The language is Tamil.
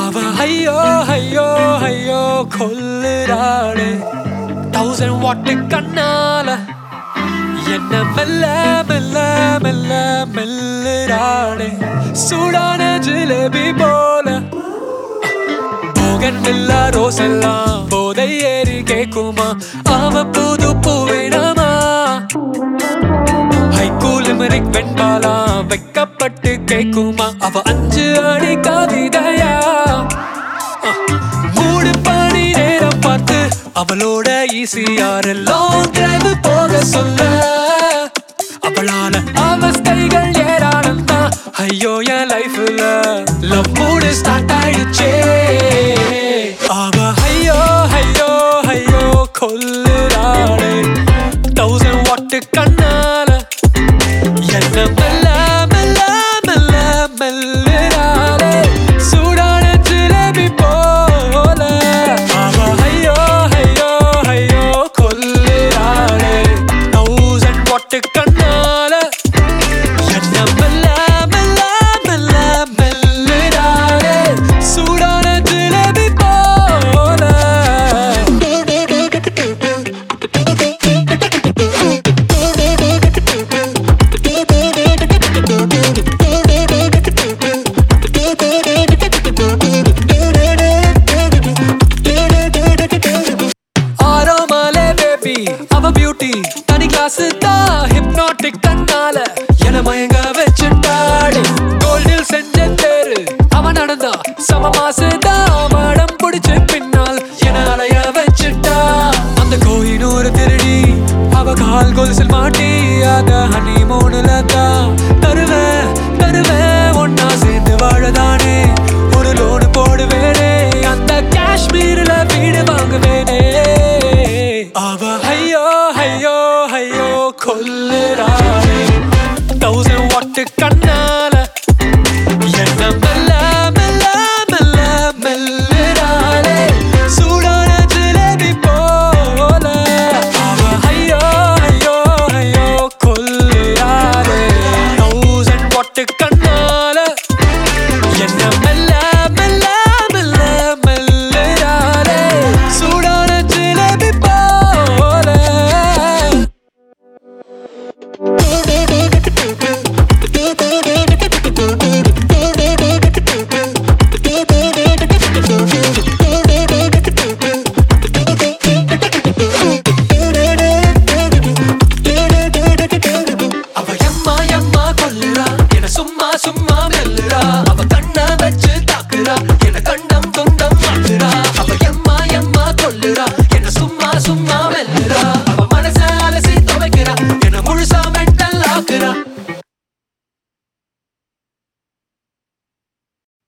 அவ ஐயோ ஐயோ ஐயோ கொல்லுறாளே தௌசண்ட் வாட்டு கண்ணால என்ன மெல்ல மெல்ல மெல்ல மெல்லுறாளே சூடான ஜிலேபி போல போகன் இல்ல ரோஸ் எல்லாம் போதை ஏறி கேக்குமா அவ புது பூவினமா ஹைகூல் லிமரிக் வெண்பாலா வெக்கப்பட்டு கேக்குமா அவ அஞ்சு அடி கவிதையா மூடு பணி நேரம் பார்த்து அவளோட ஈசியார் லாங் டிரைவ் போக சொல்ல அவளால அவஸ்தைகள் ஏராளம் தான் ஐயோ என் லைஃப்ல லவ் மூடு ஸ்டார்ட் ஆயிடுச்சே அவ ஐயோ ஐயோ ஐயோ கொல்லுறாளே தௌசண்ட் வாட்டு கண்ணால என்ன மெல்ல மெல்ல மெல்ல மெல்லுறாளே சூடான ஜிலேபி போல அவ ஐயோ ஐயோ ஐயோ கொல்லுறாளே தௌசண்ட் வாட்டு கண்ணால என்ன மெல்ல மெல்ல மெல்ல மெல்லுறாளே சூடான ஜிலேபி போல ஆரோமாலே பேபி அவ பியூட்டி தனி கிளாஸ் தான் ஹிப்னாட்டிக் தன்னால என மயங்க வச்சுட்டாடி கோல்டில் செஞ்ச தேரு அவன் நடந்தா சம மாசு